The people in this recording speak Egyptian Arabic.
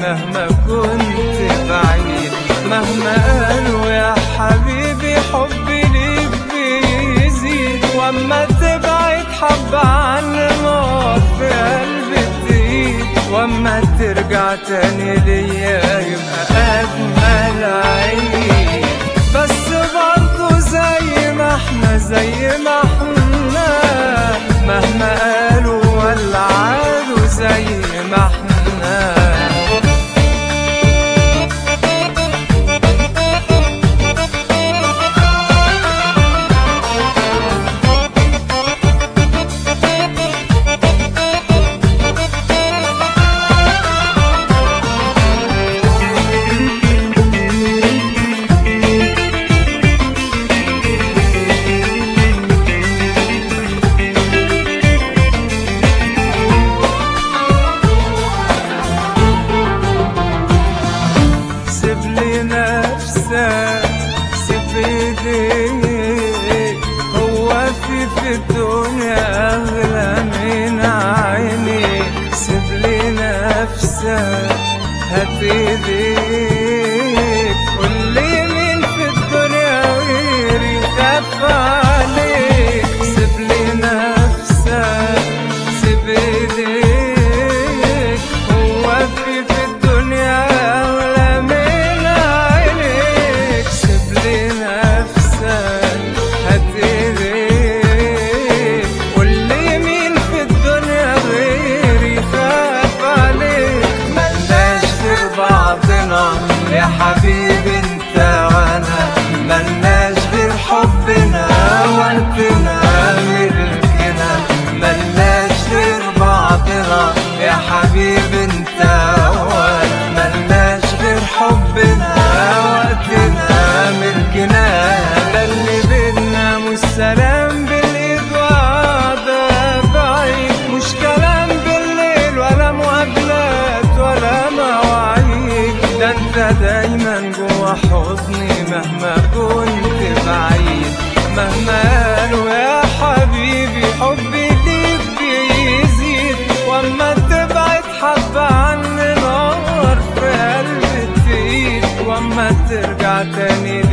مهما كنت بعيد مهما قالوا يا حبيبي حبي ليك بيزيد واما تبعد حب عن النار في قلبي تزيد واما ترجع تاني ليا يبقى اجمل عيد بس برضه زي ما احنا زي ما احنا مهما قالوا ولا عادوا زي ما احنا سيب لي نفسك سيب ايديك هو في في الدنيا اغلى من عينيك سيب لي نفسك هات ايديك قول لي مين في الدنيا غيري خاف عليك سيب لي نفسك سيب ايديك هو في في الدنيا اغلى من عينيك سيب لي نفسك هات ايديك قول لي مين في الدنيا غيري خاف عليك ملناش غير بعضنا يا حبيبي انت وانا ملناش غير حبنا وقتنا ملكنا ملناش غير بعضنا يا حبيبي انت وانا ملناش غير حبنا وقتنا ملكنا ده اللي بينا مش سلام بالايد وقعدة بعيد مش كلام بالليل ولا مقابلات ولا مواعيد ده انت دايما جوا حضني مهما كنت بعيد مهما قالوا يا حبيبي حبي ليك بيزيد واما تبعد حبة عني نار في قلبي تزيد واما ترجع تاني